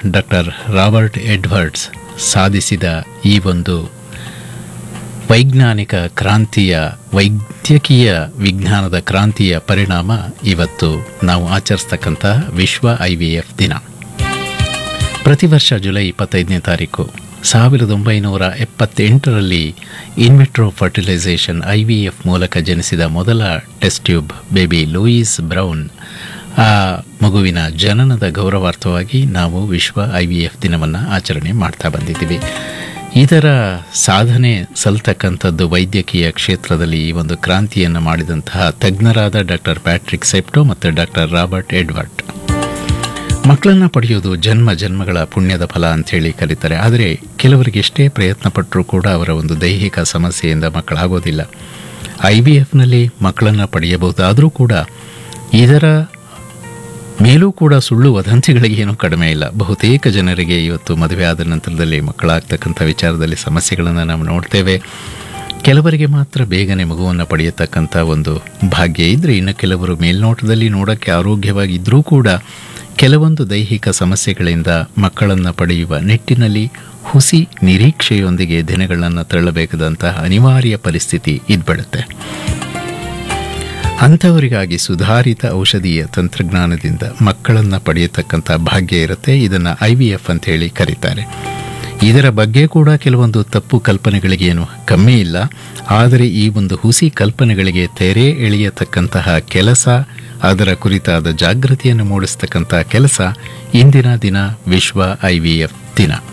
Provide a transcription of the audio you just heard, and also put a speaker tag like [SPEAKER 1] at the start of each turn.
[SPEAKER 1] doctor Robert Edwards ಸಾಧಿಸಿದ ಈ ಒಂದು ವೈಜ್ಞಾನಿಕ ಕ್ರಾಂತಿಯ ವೈದ್ಯಕೀಯ ವಿಜ್ಞಾನದ ಕ್ರಾಂತಿಯ ಪರಿಣಾಮ ಇವತ್ತು ನಾವು ಆಚರಿಸ್ತಕ್ಕಂಥ ವಿಶ್ವ ಐ ವಿ ಎಫ್ ದಿನ ಪ್ರತಿ ವರ್ಷ ಜುಲೈ ಇಪ್ಪತ್ತೈದನೇ ತಾರೀಕು ಸಾವಿರದ ಒಂಬೈನೂರ ಎಪ್ಪತ್ತೆಂಟರಲ್ಲಿ in vitro fertilisation I V F ಮೂಲಕ ಜನಿಸಿದ ಮೊದಲ test tube baby Louise Brown ಆ ಮಗುವಿನ ಜನನದ ಗೌರವಾರ್ಥವಾಗಿ ನಾವು ವಿಶ್ವ ಐ ವಿ ಎಫ್ ದಿನವನ್ನು ಆಚರಣೆ ಮಾಡ್ತಾ ಬಂದಿದ್ದೀವಿ ಇದರ ಸಾಧನೆ ಸಲ್ತಕ್ಕಂಥದ್ದು ವೈದ್ಯಕೀಯ ಕ್ಷೇತ್ರದಲ್ಲಿ ಈ ಒಂದು ಕ್ರಾಂತಿಯನ್ನು ಮಾಡಿದಂತಹ ತಜ್ಞರಾದ ಡಾಕ್ಟರ್ ಪ್ಯಾಟ್ರಿಕ್ ಸೆಪ್ಟೋ ಮತ್ತು ಡಾಕ್ಟರ್ ರಾಬರ್ಟ್ ಎಡ್ವರ್ಟ್ ಮಕ್ಕಳನ್ನ ಪಡೆಯೋದು ಜನ್ಮ ಜನ್ಮಗಳ ಪುಣ್ಯದ ಫಲ ಅಂಥೇಳಿ ಕರೀತಾರೆ ಆದರೆ ಕೆಲವರಿಗೆ ಎಷ್ಟೇ ಪ್ರಯತ್ನ ಪಟ್ಟರೂ ಕೂಡ ಅವರ ಒಂದು ದೈಹಿಕ ಸಮಸ್ಯೆಯಿಂದ ಮಕ್ಕಳಾಗೋದಿಲ್ಲ ಐ ಬಿ ಎಫ್ನಲ್ಲಿ ಮಕ್ಕಳನ್ನು ಪಡೆಯಬಹುದಾದರೂ ಕೂಡ ಇದರ ಮೇಲೂ ಕೂಡ ಸುಳ್ಳು ವದಂತಿಗಳಿಗೆ ಏನೂ ಕಡಿಮೆ ಇಲ್ಲ ಬಹುತೇಕ ಜನರಿಗೆ ಇವತ್ತು ಮದುವೆ ಆದ ನಂತರದಲ್ಲಿ ಮಕ್ಕಳಾಗ್ತಕ್ಕಂಥ ವಿಚಾರದಲ್ಲಿ ಸಮಸ್ಯೆಗಳನ್ನು ನಾವು ನೋಡ್ತೇವೆ ಕೆಲವರಿಗೆ ಮಾತ್ರ ಬೇಗನೆ ಮಗುವನ್ನು ಪಡೆಯತಕ್ಕಂಥ ಒಂದು ಭಾಗ್ಯ ಇದ್ದರೆ ಇನ್ನು ಕೆಲವರು ಮೇಲ್ನೋಟದಲ್ಲಿ ನೋಡೋಕ್ಕೆ ಆರೋಗ್ಯವಾಗಿದ್ದರೂ ಕೂಡ ಕೆಲವೊಂದು ದೈಹಿಕ ಸಮಸ್ಯೆಗಳಿಂದ ಮಕ್ಕಳನ್ನು ಪಡೆಯುವ ನಿಟ್ಟಿನಲ್ಲಿ ಹುಸಿ ನಿರೀಕ್ಷೆಯೊಂದಿಗೆ ದಿನಗಳನ್ನು ತಳ್ಳಬೇಕಾದಂತಹ ಅನಿವಾರ್ಯ ಪರಿಸ್ಥಿತಿ ಇದ್ಬಿಡುತ್ತೆ ಅಂಥವರಿಗಾಗಿ ಸುಧಾರಿತ ಔಷಧೀಯ ತಂತ್ರಜ್ಞಾನದಿಂದ ಮಕ್ಕಳನ್ನು ಪಡೆಯತಕ್ಕಂಥ ಭಾಗ್ಯ ಇರುತ್ತೆ ಇದನ್ನು ಐ ವಿ ಎಫ್ ಅಂತ ಹೇಳಿ ಕರೀತಾರೆ ಇದರ ಬಗ್ಗೆ ಕೂಡ ಕೆಲವೊಂದು ತಪ್ಪು ಕಲ್ಪನೆಗಳಿಗೇನು ಕಮ್ಮಿ ಇಲ್ಲ ಆದರೆ ಈ ಒಂದು ಹುಸಿ ಕಲ್ಪನೆಗಳಿಗೆ ತೆರೆ ಎಳೆಯತಕ್ಕಂತಹ ಕೆಲಸ ಅದರ ಕುರಿತಾದ ಜಾಗೃತಿಯನ್ನು ಮೂಡಿಸ್ತಕ್ಕಂಥ ಕೆಲಸ ಇಂದಿನ ದಿನ ವಿಶ್ವ ಐ ವಿ ಎಫ್ ದಿನ